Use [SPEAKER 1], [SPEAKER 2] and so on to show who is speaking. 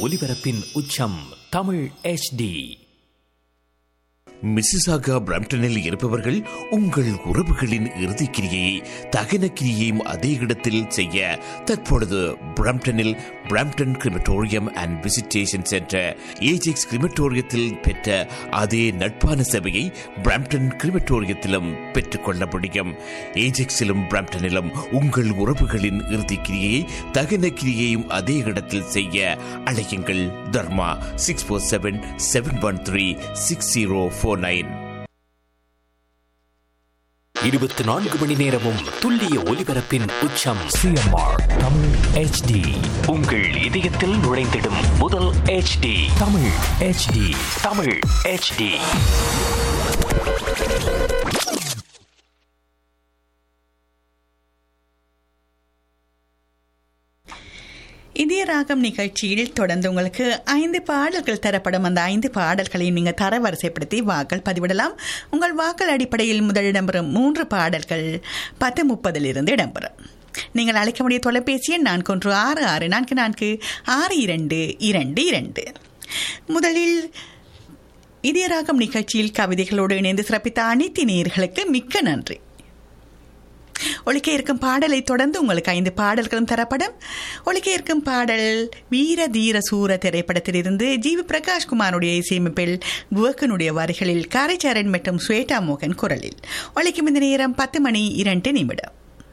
[SPEAKER 1] ஒலிபரப்பின் உச்சம் Tamil HD
[SPEAKER 2] Mississauga பிரம்டனில் இருப்பவர்கள் உங்கள் உறவுகளின் இறுதிக்கிரியை தகன கிரியையும் அதே இடத்தில் செய்ய தற்பொழுது பிரம்டனில் Brampton crematorium and visitation centre Ajax கிரிமட்டோரியத்தில் பெற்ற அதே நட்பான சபையை பிரம்டன் கிரிமட்டோரியத்திலும் பெற்றுக்கொள்ள முடியும் ஏஜெக்ஸிலும் பிரம்டனிலும் உங்கள் உறவுகளின் இறுதிக்கிரியை தகன கிரியையும் அதே இடத்தில் செய்ய அழையுங்கள் Dharma six four seven seven one three six zero four nine
[SPEAKER 1] இருபத்தி நான்கு மணி நேரமும் துல்லிய ஒலிபரப்பின் உச்சம் சிஎம்ஆர் தமிழ் HD உங்கள் இதயத்தில் நுழைந்திடும் முதல் HD Tamil HD Tamil HD
[SPEAKER 3] இதய ராகம் நிகழ்ச்சியில் தொடர்ந்து உங்களுக்கு ஐந்து பாடல்கள் தரப்படும் அந்த ஐந்து பாடல்களை நீங்கள் தரவரிசைப்படுத்தி வாக்கள் பதிவிடலாம் உங்கள் வாக்கள் அடிப்படையில் முதல் இடம்பெறும் மூன்று பாடல்கள் பத்து முப்பதிலிருந்து இடம்பெறும் நீங்கள் அழைக்க முடிய தொலைபேசி எண் நான்கு ஒன்று ஆறு ஆறு நான்கு நான்கு ஆறு இரண்டு இரண்டு இரண்டு முதலில் இதயராகம் நிகழ்ச்சியில் கவிதைகளோடு இணைந்து சிறப்பித்த அனைத்து நேயர்களுக்கு மிக்க நன்றி ஒழிக்க இருக்கும் பாடலை தொடர்ந்து உங்களுக்கு ஐந்து பாடல்களும் தரப்படும் ஒழிக்க இருக்கும் பாடல் வீர தீர சூர திரைப்படத்திலிருந்து ஜி வி பிரகாஷ்குமாருடைய இசையமைப்பில் குவக்கனுடைய வரிகளில் காரைச்சாரன் மற்றும் ஸ்வேதா மோகன் குரலில் ஒழிக்கும் இந்த நேரம் பத்து மணி இரண்டு நிமிடம்